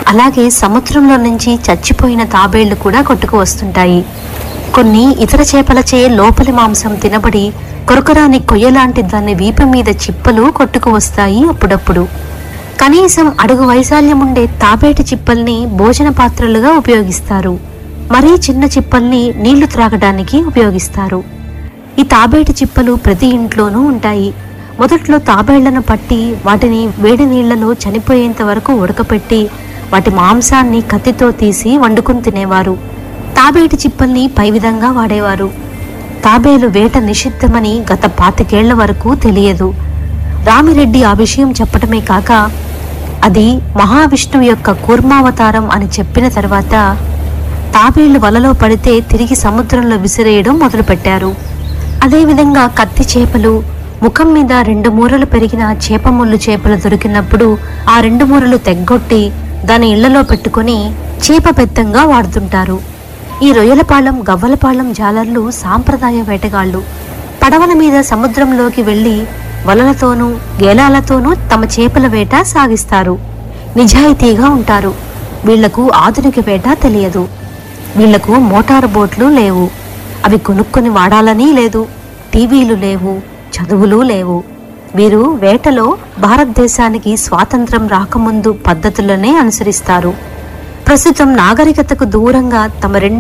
అలాగే సముద్రంలో నుంచి చచ్చిపోయిన తాబేళ్లు కూడా కొట్టుకు వస్తుంటాయి కొన్ని ఇతర చేపలచే లోపలి మాంసం తినబడి కొరకొరాని కొయ్యలాంటి దాని వీపు మీద చిప్పలు కొట్టుకు వస్తాయి అప్పుడప్పుడు కనీసం అడుగు వైశాల్యం ఉండే తాబేటి చిప్పల్ని భోజన పాత్రలుగా ఉపయోగిస్తారు మరీ చిన్న చిప్పల్ని నీళ్లు త్రాగడానికి ఉపయోగిస్తారు ఈ తాబేటి చిప్పలు ప్రతి ఇంట్లోనూ ఉంటాయి మొదట్లో తాబేళ్లను పట్టి వాటిని వేడి నీళ్లలో చనిపోయేంత వరకు ఉడకపెట్టి వాటి మాంసాన్ని కత్తితో తీసి వండుకుని తినేవారు తాబేటి చిప్పల్ని పై విధంగా వాడేవారు తాబేలు వేట నిషిద్ధమని గత పాతికేళ్ల వరకు తెలియదు రామిరెడ్డి ఆ విషయం చెప్పటమే కాక అది మహావిష్ణువు యొక్క కూర్మావతారం అని చెప్పిన తర్వాత తాబేళ్లు వలలో పడితే తిరిగి సముద్రంలో విసిరేయడం మొదలుపెట్టారు అదేవిధంగా కత్తి చేపలు ముఖం మీద రెండు మూరలు పెరిగిన చేప ముళ్ళు చేపలు దొరికినప్పుడు ఆ రెండు మూరలు తెగ్గొట్టి దాని ఇళ్లలో పెట్టుకొని చేప పెత్తంగా వాడుతుంటారు ఈ రొయ్యలపాలెం గవ్వలపాలెం జాలర్లు సాంప్రదాయ వేటగాళ్ళు పడవల మీద సముద్రంలోకి వెళ్లి వలలతోనూ గేలాలతోనూ తమ చేపల వేట సాగిస్తారు నిజాయితీగా ఉంటారు వీళ్లకు ఆధునిక వేట తెలియదు వీళ్లకు మోటారు బోట్లు లేవు అవి కొనుక్కొని వాడాలని లేదు టీవీలు లేవు చదువులు లేవు వీరు వేటలో భారతదేశానికి స్వాతంత్రం రాకముందు పద్ధతులనే అనుసరిస్తారు ప్రస్తుతం నాగరికతకు దూరంగా తమ రెండు